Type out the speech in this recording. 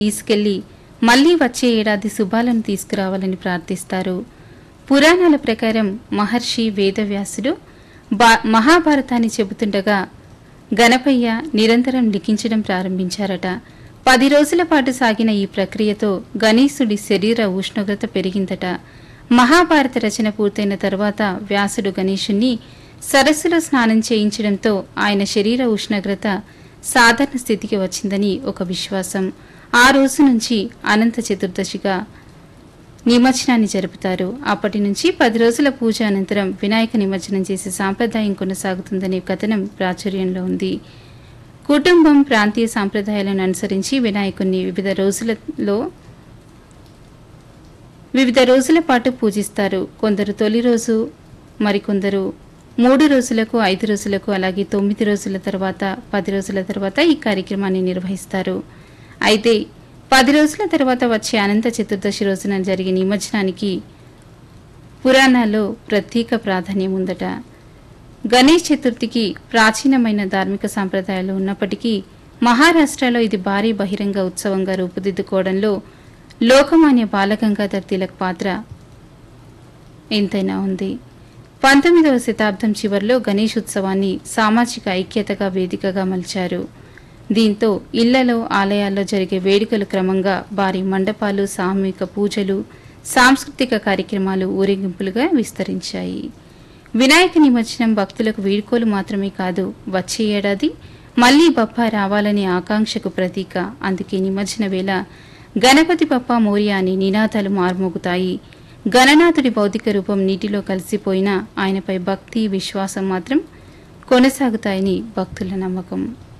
తీసుకెళ్లి మళ్లీ వచ్చే ఏడాది శుభాలను తీసుకురావాలని ప్రార్థిస్తారు పురాణాల ప్రకారం మహర్షి వేదవ్యాసుడు బా మహాభారతాన్ని చెబుతుండగా గణపయ్య నిరంతరం లిఖించడం ప్రారంభించారట పది రోజుల పాటు సాగిన ఈ ప్రక్రియతో గణేశుడి శరీర ఉష్ణోగ్రత పెరిగిందట మహాభారత రచన పూర్తయిన తర్వాత వ్యాసుడు గణేశుణ్ణి సరస్సులో స్నానం చేయించడంతో ఆయన శరీర ఉష్ణోగ్రత సాధారణ స్థితికి వచ్చిందని ఒక విశ్వాసం ఆ రోజు నుంచి అనంత చతుర్దశిగా నిమజ్జనాన్ని జరుపుతారు అప్పటి నుంచి పది రోజుల పూజ అనంతరం వినాయక నిమజ్జనం చేసే సాంప్రదాయం కొనసాగుతుందనే కథనం ప్రాచుర్యంలో ఉంది కుటుంబం ప్రాంతీయ సాంప్రదాయాలను అనుసరించి వినాయకుణ్ణి వివిధ రోజులలో వివిధ రోజుల పాటు పూజిస్తారు కొందరు తొలి రోజు మరికొందరు మూడు రోజులకు ఐదు రోజులకు అలాగే తొమ్మిది రోజుల తర్వాత పది రోజుల తర్వాత ఈ కార్యక్రమాన్ని నిర్వహిస్తారు అయితే పది రోజుల తర్వాత వచ్చే అనంత చతుర్దశి రోజున జరిగే నిమజ్జనానికి పురాణాల్లో ప్రత్యేక ప్రాధాన్యం ఉందట గణేష్ చతుర్థికి ప్రాచీనమైన ధార్మిక సాంప్రదాయాలు ఉన్నప్పటికీ మహారాష్ట్రలో ఇది భారీ బహిరంగ ఉత్సవంగా రూపుదిద్దుకోవడంలో లోకమాన్య బాలగంగాధర్ తిలక్ పాత్ర ఎంతైనా ఉంది పంతొమ్మిదవ శతాబ్దం చివరిలో గణేష్ ఉత్సవాన్ని సామాజిక ఐక్యతగా వేదికగా మలిచారు దీంతో ఇళ్లలో ఆలయాల్లో జరిగే వేడుకలు క్రమంగా భారీ మండపాలు సామూహిక పూజలు సాంస్కృతిక కార్యక్రమాలు ఊరేగింపులుగా విస్తరించాయి వినాయక నిమజ్జనం భక్తులకు వీడ్కోలు మాత్రమే కాదు వచ్చే ఏడాది మళ్లీ బప్ప రావాలనే ఆకాంక్షకు ప్రతీక అందుకే నిమజ్జన వేళ గణపతి బప్ప మోరియా అని నినాదాలు మార్మోగుతాయి గణనాథుడి భౌతిక రూపం నీటిలో కలిసిపోయినా ఆయనపై భక్తి విశ్వాసం మాత్రం కొనసాగుతాయని భక్తుల నమ్మకం